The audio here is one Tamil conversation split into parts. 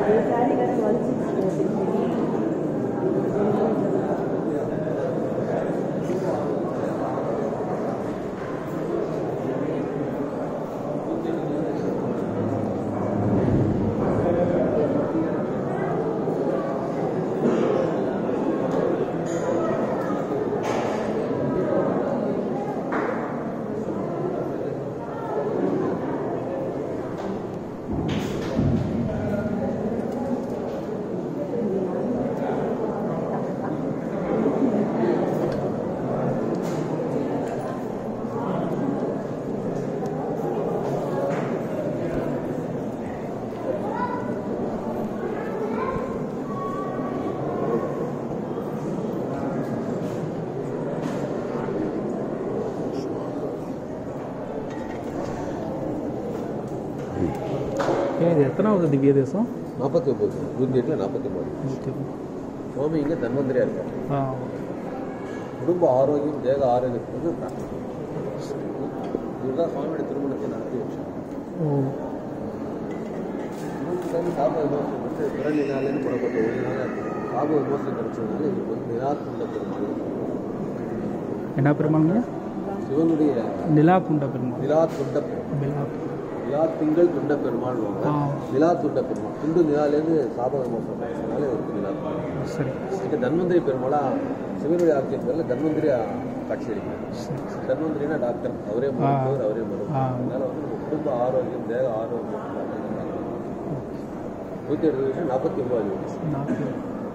சாரிக்காரன் ஒன் சிக்ஸ் ஏன் இது எத்தனாவது திவ்ய தேசம் நாற்பத்தி ஒம்பது நூற்றி எட்டில் நாற்பத்தி ஒம்பது சுவாமி இங்கே தன்வந்திரியாக இருக்கார் ஆ குடும்ப ஆரோக்கியம் தேக ஆரோக்கியத்துக்கு பிரார்த்தனை இதுதான் சுவாமியோட திருமணத்தை நடத்தி வச்சோம் ஓ இன்னொரு சாப விமோசனம் வந்து பிறலினாலேன்னு புறப்பட்ட ஒளினால சாப விமோசனம் கிடைச்சதுனால இது வந்து நிலாக்குண்ட பெருமாள் என்ன பெருமாளுங்க சிவனுடைய நிலா குண்ட பெருமாள் நிலா துண்ட பெருமாள் நிலா நிலா திங்கள் துண்ட பெருமாள் ஆ நிலா துண்ட பெருமாள் துண்டு நிலாலேருந்து சாப விமோசனம் கிடைச்சதுனால இவருக்கு நிலா சரி இங்கே தன்வந்திரி பெருமாளா சிவனுடைய ஆட்சியின் பேரில் தன்வந்திரியா காட்சி அளிக்கிறார் சரி தன்வந்திரினா டாக்டர் அவரே மருத்துவர் அவரே மருத்துவர் ஆ. அதனால வந்து நம்ம குடும்ப ஆரோக்கியம் தேக ஆரோக்கியம் நூற்றி எழுபது வருஷம் நாற்பத்தி ஒன்பது வயசு நாற்பது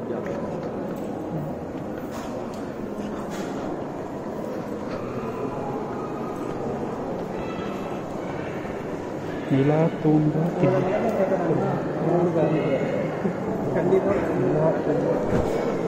நிலா தூண்ட கண்டிப்பாக